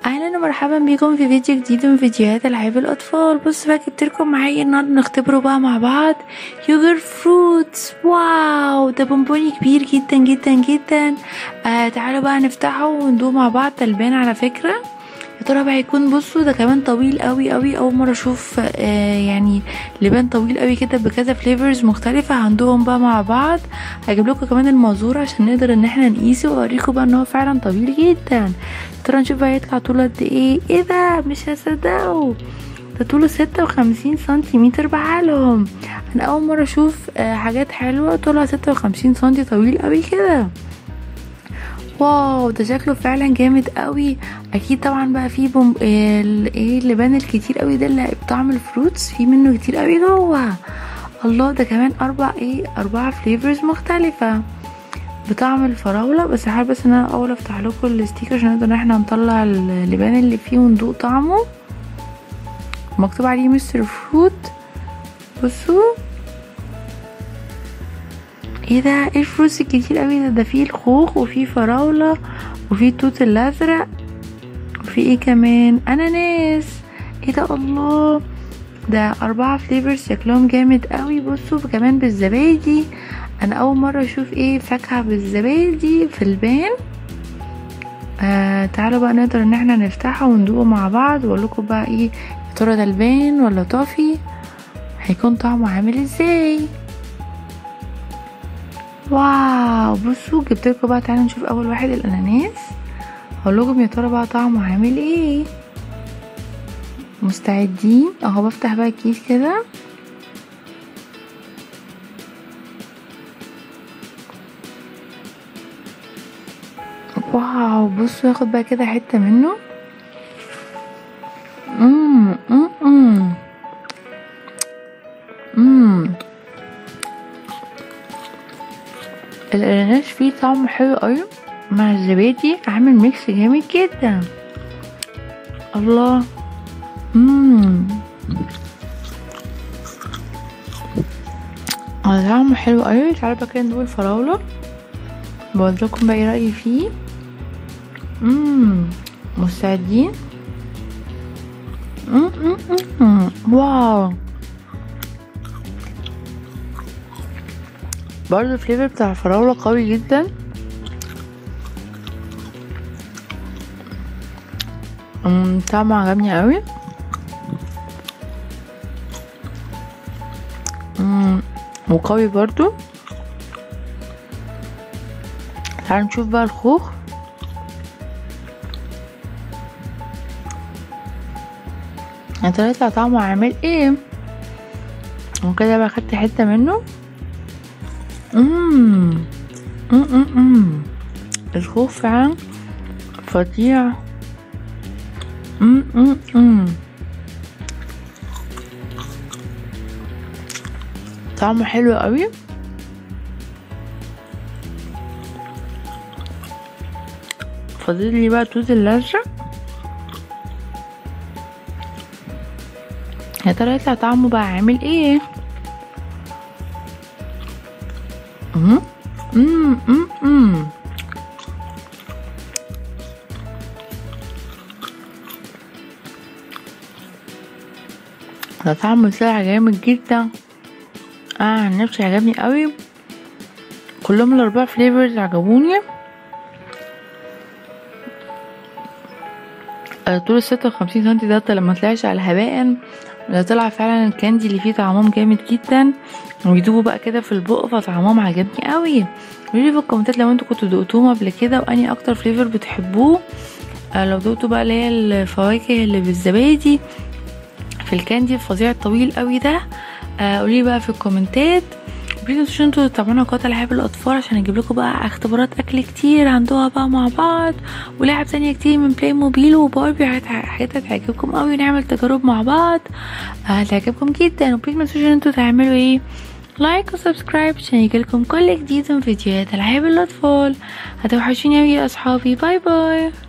اهلا ومرحبا بيكم في فيديو جديد من فيديوهات العاب الاطفال بص بقى جبت لكم معايا النهارده نختبره بقى مع بعض يوجر فروتس واو ده بونبوني كبير جدا جدا جدا آه تعالوا بقى نفتحه وندوق مع بعض تلبان على فكره يا ترى بقى هيكون بصوا ده كمان طويل قوي قوي اول مره اشوف آه يعني لبان طويل قوي كده بكذا فليفرز مختلفه هندوهم بقى مع بعض هجيب لكم كمان المازور عشان نقدر ان احنا نقيسه واوريكم بقى ان هو فعلا طويل جدا ترى نشوف بقى يطلع طوله قد ايه ايه ده مش هصدقه ده طوله ستة وخمسين سنتيمتر بعقلهم انا اول مره اشوف آه حاجات حلوه طولها ستة وخمسين سنتي طويل قوي كده واو ده شكله فعلا جامد قوي اكيد طبعا بقى فيه بوم ايه اللبان الكتير قوي ده اللي بطعم الفروتس فيه منه كتير قوي جوه الله ده كمان اربع ايه اربعة فليفرز مختلفة بطعم الفراولة بس حابة بس ان انا اول افتح لكم الستيكر عشان نقدر ان احنا نطلع اللبان اللي فيه وندوق طعمه مكتوب عليه مستر فروت بصوا ايه ده ايه الفروتس الكتير قوي ده ده فيه الخوخ وفيه فراولة وفيه التوت الازرق وفيه ايه كمان اناناس ايه ده الله ده أربعة فليفرز شكلهم جامد قوي بصوا كمان بالزبادي انا اول مره اشوف ايه فاكهه بالزبادي في البان آه تعالوا بقى نقدر ان احنا نفتحه وندوقه مع بعض واقول لكم بقى ايه يا ترى ده البان ولا توفي هيكون طعمه عامل ازاي واو بصوا جبت لكم بقى تعالوا نشوف اول واحد الاناناس هقول لكم يا ترى بقى طعمه عامل ايه مستعدين اهو بفتح بقى الكيس كده واو بصوا ياخد بقى كده حته منه امم امم امم الاناناس فيه طعم حلو قوي مع الزبادي عامل ميكس جامد جدا الله امم طعمه حلو قوي تعالوا بقى كده ندوق الفراوله بقول لكم بقى ايه رايي فيه امم مستعدين مم واو برضه الفليفر بتاع الفراولة قوي جدا طعمه عجبني قوي وقوي برضو تعالوا نشوف بقى الخوخ يا ترى يطلع طعمه عامل ايه وكده بقى خدت حته منه امم امم الخوخ فعلا فظيع امم طعمه حلو قوي فاضل لي بقى توت الازرق يا ترى يطلع طعمه بقى عامل ايه امم امم امم ده طعمه طلع جامد جدا اه عن نفسي عجبني قوي كلهم الاربع فليفرز عجبوني طول الستة وخمسين سنتي ده لما طلعش على هباء ده طلع فعلا الكاندي اللي فيه طعمهم جامد جدا ويدوبوا بقى كده في البق فطعمهم عجبني قوي قولولي في الكومنتات لو انتوا كنتوا دقتوهم قبل كده واني اكتر فليفر بتحبوه آه لو دقتوا بقى اللي هي الفواكه اللي بالزبادي في الكاندي الفظيع الطويل قوي ده آه قولي بقى في الكومنتات متنسوش انتوا تتابعونا قناه العاب الاطفال عشان اجيب لكم بقى اختبارات اكل كتير هندوها بقى مع بعض ولعب تانية كتير من بلاي موبيل وباربي حاجات هتعجبكم قوي ونعمل تجارب مع بعض هتعجبكم جدا وبليز متنسوش ان انتوا تعملوا ايه لايك وسبسكرايب عشان يجيلكم كل جديد من فيديوهات العاب الاطفال هتوحشوني اوي يا اصحابي باي باي